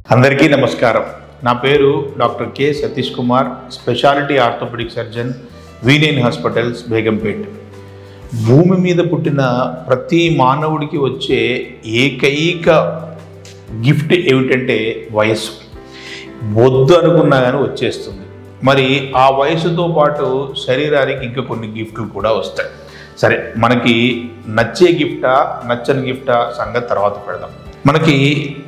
అందరికీ నమస్కారం నా పేరు doctor K Satish Kumar speciality orthopedic surgeon వీనేన్ హాస్పిటల్స్ బేగంపేట్ భూమి మీద పుట్టిన ప్రతి మానవుడికి వచ్చే ఏకైక గిఫ్ట్ ఏమిటంటే వయస్సు వద్దు అనుకున్నా కానీ వచ్చేస్తుంది మరి ఆ వయసుతో పాటు శరీరానికి ఇంకా కొన్ని గిఫ్ట్లు కూడా వస్తాయి సరే మనకి నచ్చే గిఫ్టా నచ్చని గిఫ్టా సంగతి తర్వాత పెడదాం మనకి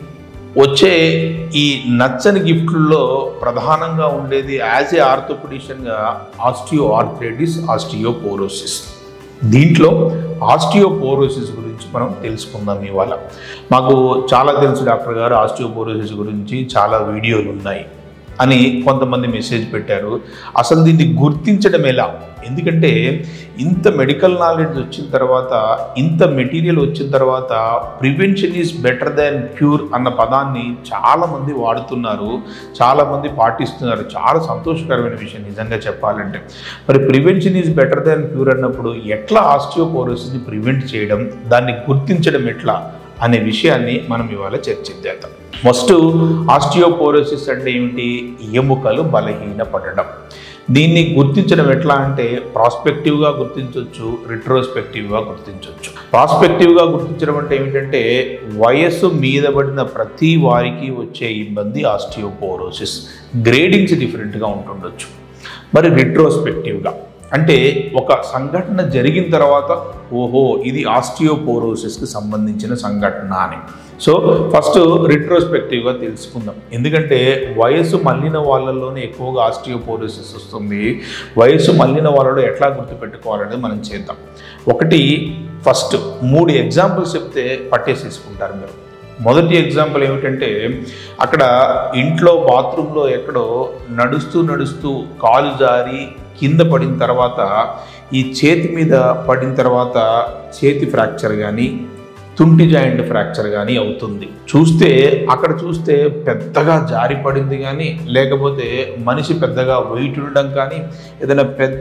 వచ్చే ఈ నచ్చని గిఫ్ట్లలో ప్రధానంగా ఉండేది యాజ్ ఏ ఆర్థోపెడిషన్గా ఆస్టియో ఆర్థరైటిస్ ఆస్టియోపోరోసిస్ దీంట్లో ఆస్టియోపోరోసిస్ గురించి మనం తెలుసుకుందాం ఇవాళ మాకు చాలా తెలుసు డాక్టర్ గారు ఆస్టియోపోరోసిస్ గురించి చాలా వీడియోలు ఉన్నాయి అని కొంతమంది మెసేజ్ పెట్టారు అసలు దీన్ని గుర్తించడం ఎలా ఎందుకంటే ఇంత మెడికల్ నాలెడ్జ్ వచ్చిన తర్వాత ఇంత మెటీరియల్ వచ్చిన తర్వాత prevention is better than cure అన్న పదాన్ని చాలామంది వాడుతున్నారు చాలామంది పాటిస్తున్నారు చాలా సంతోషకరమైన విషయం నిజంగా చెప్పాలంటే మరి prevention is better than cure అన్నప్పుడు ఎట్లా ఆస్టియోపోరోసిస్ని ప్రివెంట్ చేయడం దాన్ని గుర్తించడం ఎట్లా అనే విషయాన్ని మనం ఇవాళ చర్చిద్దాం ఫస్ట్ ఆస్టియోపోరోసిస్ అంటే ఏమిటి ఎముకలు బలహీనపడడం దీన్ని గుర్తించడం ఎట్లా అంటే ప్రాస్పెక్టివ్గా గుర్తించవచ్చు రిట్రోస్పెక్టివ్గా గుర్తించవచ్చు ప్రాస్పెక్టివ్గా గుర్తించడం అంటే ఏమిటంటే వయస్సు మీద పడిన ప్రతి వారికి వచ్చే ఇబ్బంది ఆస్టియోపోరోసిస్ గ్రేడింగ్స్ డిఫరెంట్గా ఉంటుండొచ్చు మరి రిట్రోస్పెక్టివ్గా అంటే ఒక సంఘటన జరిగిన తర్వాత ఓహో ఇది ఆస్టియోపోరోసిస్కి సంబంధించిన సంఘటన అని సో ఫస్ట్ రిట్రోస్పెక్టివ్గా తెలుసుకుందాం ఎందుకంటే వయసు మళ్ళిన వాళ్ళలోనే ఎక్కువగా ఆస్టియోపోరోసిస్ వస్తుంది వయసు మళ్ళిన వాళ్ళలో ఎట్లా గుర్తుపెట్టుకోవాలనేది మనం చేద్దాం ఒకటి ఫస్ట్ మూడు ఎగ్జాంపుల్స్ చెప్తే పట్టేసేసుకుంటారు మీరు మొదటి ఎగ్జాంపుల్ ఏమిటంటే అక్కడ ఇంట్లో బాత్రూంలో ఎక్కడో నడుస్తూ నడుస్తూ కాలు జారి కింద పడిన తర్వాత ఈ చేతి మీద పడిన తర్వాత చేతి ఫ్రాక్చర్ కానీ తుంటి జాయింట్ ఫ్రాక్చర్ కానీ అవుతుంది చూస్తే అక్కడ చూస్తే పెద్దగా జారి పడింది కానీ లేకపోతే మనిషి పెద్దగా వెయిట్ ఉండడం కానీ ఏదైనా పెద్ద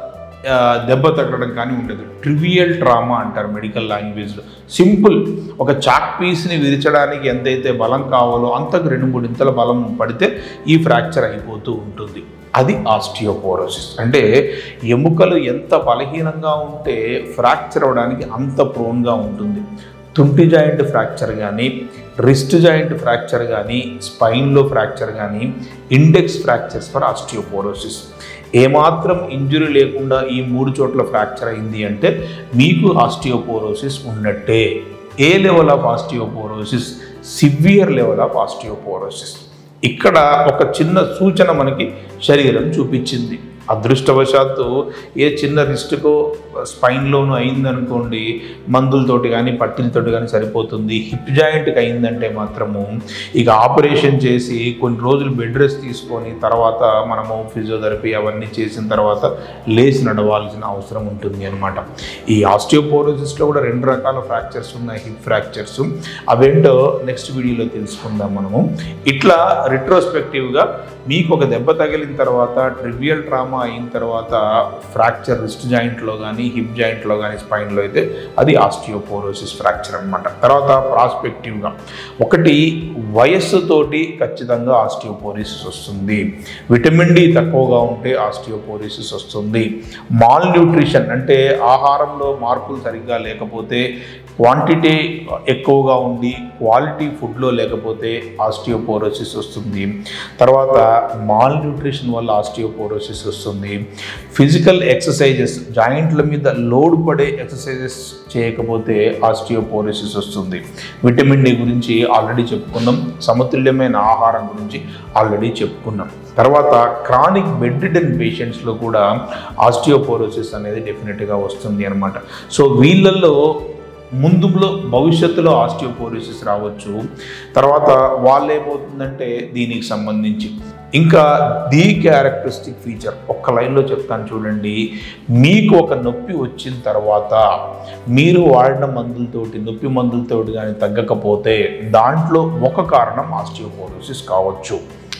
ఆ, దెబ్బ తగలడం కానీ ఉండదు ట్రివియల్ ట్రామా అంటారు మెడికల్ లాంగ్వేజ్లో సింపుల్ ఒక చాక్ పీస్ని విరిచడానికి ఎంతైతే బలం కావాలో అంతకు రెండు మూడు ఇంతల బలం పడితే ఈ ఫ్రాక్చర్ అయిపోతూ ఉంటుంది అది ఆస్టియోపోరోసిస్ అంటే ఎముకలు ఎంత బలహీనంగా ఉంటే ఫ్రాక్చర్ అవడానికి అంత ప్రోన్గా ఉంటుంది తుంటి జాయింట్ ఫ్రాక్చర్ కానీ రిస్ట్ జాయింట్ ఫ్రాక్చర్ కానీ స్పైన్లో ఫ్రాక్చర్ కానీ ఇండెక్స్ ఫ్రాక్చర్స్ ఫర్ ఆస్టియోపోరోసిస్ ఏమాత్రం ఇంజురీ లేకుండా ఈ మూడు చోట్ల ఫ్రాక్చర్ అయింది అంటే మీకు ఆస్టియోపోరోసిస్ ఉన్నట్టే a level of osteoporosis severe level of osteoporosis ఇక్కడ ఒక చిన్న సూచన మనకి శరీరం చూపించింది అదృష్టవశాత్తు ఏ చిన్న రిస్ట్కో స్పైన్లోనూ అయిందనుకోండి మందులతోటి కానీ పట్టిలతోటి కానీ సరిపోతుంది హిప్ జాయింట్కి అయిందంటే మాత్రము ఇక ఆపరేషన్ చేసి కొన్ని రోజులు బెడ్ రెస్ట్ తీసుకొని తర్వాత మనము ఫిజియోథెరపీ అవన్నీ చేసిన తర్వాత లేచి నడవాల్సిన అవసరం ఉంటుంది అనమాట ఈ ఆస్టియోపోరోసిస్లో కూడా రెండు రకాల ఫ్రాక్చర్స్ ఉన్నాయి హిప్ ఫ్రాక్చర్స్ అవేంటో నెక్స్ట్ వీడియోలో తెలుసుకుందాం మనము ఇట్లా రిట్రోస్పెక్టివ్గా మీకు ఒక దెబ్బ తగిలిన తర్వాత ట్రివియల్ ట్రామా అయిన తర్వాత ఫ్రాక్చర్ రిస్ట్ జాయింట్లో కానీ హిప్ జాయింట్లో కానీ స్పైన్లో అయితే అది ఆస్టియోపోరోసిస్ ఫ్రాక్చర్ అనమాట తర్వాత ప్రాస్పెక్టివ్గా ఒకటి వయస్సుతోటి ఖచ్చితంగా ఆస్టియోపోరోసిస్ వస్తుంది విటమిన్ డి తక్కువగా ఉంటే ఆస్టియోపోరోసిస్ వస్తుంది మాల్ న్యూట్రిషన్ అంటే ఆహారంలో మార్పులు సరిగ్గా లేకపోతే క్వాంటిటీ ఎక్కువగా ఉండి క్వాలిటీ ఫుడ్లో లేకపోతే ఆస్టియోపోరోసిస్ వస్తుంది తర్వాత మాల్ న్యూట్రిషన్ వల్ల ఆస్టియోపోరోసిస్ వస్తుంది ఫిజికల్ ఎక్సర్సైజెస్ జాయింట్ల మీద లోడ్ పడే ఎక్సర్సైజెస్ చేయకపోతే ఆస్టియోపోరోసిస్ వస్తుంది విటమిన్ డి గురించి ఆల్రెడీ చెప్పుకున్నాం సమతుల్యమైన ఆహారం గురించి ఆల్రెడీ చెప్పుకున్నాం తర్వాత క్రానిక్ బెడ్ రిడన్ పేషెంట్స్లో కూడా ఆస్టియోపోరోసిస్ అనేది డెఫినెట్గా వస్తుంది అనమాట సో వీళ్ళల్లో ముందులో భవిష్యత్తులో ఆస్టియోపోరోసిస్ రావచ్చు తర్వాత వాళ్ళు ఏమవుతుందంటే దీనికి సంబంధించి ఇంకా ది క్యారెక్టరిస్టిక్ ఫీచర్ ఒక్క లైన్లో చెప్తాను చూడండి మీకు ఒక నొప్పి వచ్చిన తర్వాత మీరు వాడిన మందులతోటి నొప్పి మందులతోటి కానీ తగ్గకపోతే దాంట్లో ఒక కారణం ఆస్టియోపోరోసిస్ కావచ్చు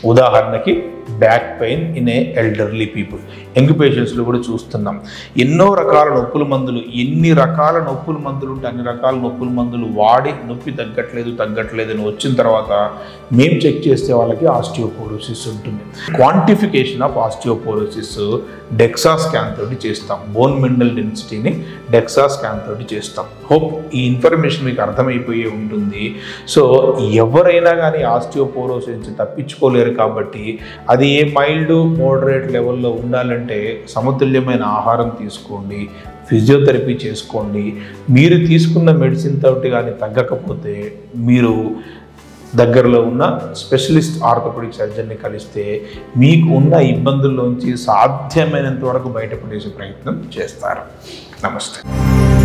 ఉదాహరణకి back pain in a elderly people young పేషెంట్స్లో కూడా చూస్తున్నాం ఎన్నో రకాల నొప్పుల మందులు ఎన్ని రకాల నొప్పుల మందులు ఉంటే అన్ని రకాల నొప్పుల మందులు వాడి నొప్పి తగ్గట్లేదు తగ్గట్లేదు అని వచ్చిన తర్వాత మేము చెక్ చేస్తే వాళ్ళకి ఆస్టియోపోరోసిస్ ఉంటుంది quantification of osteoporosis DEXA scan తోటి చేస్తాం బోన్ మినరల్ డెన్సిటీని డెక్సా స్కాన్ తోటి చేస్తాం హోప్ ఈ ఇన్ఫర్మేషన్ మీకు అర్థమైపోయి ఉంటుంది సో ఎవరైనా కానీ ఆస్టియోపోరోసిస్ నుంచి తప్పించుకోలేరు కాబట్టి అది ఏ మైల్డ్ మోడరేట్ లెవెల్లో ఉండాలంటే సమతుల్యమైన ఆహారం తీసుకోండి ఫిజియోథెరపీ చేసుకోండి మీరు తీసుకున్న మెడిసిన్ తోటి కానీ తగ్గకపోతే మీరు దగ్గరలో ఉన్న స్పెషలిస్ట్ ఆర్థోపెడిక్ సర్జన్ని కలిస్తే మీకు ఉన్న ఇబ్బందుల్లోంచి సాధ్యమైనంత వరకు బయటపడేసే ప్రయత్నం చేస్తారు నమస్తే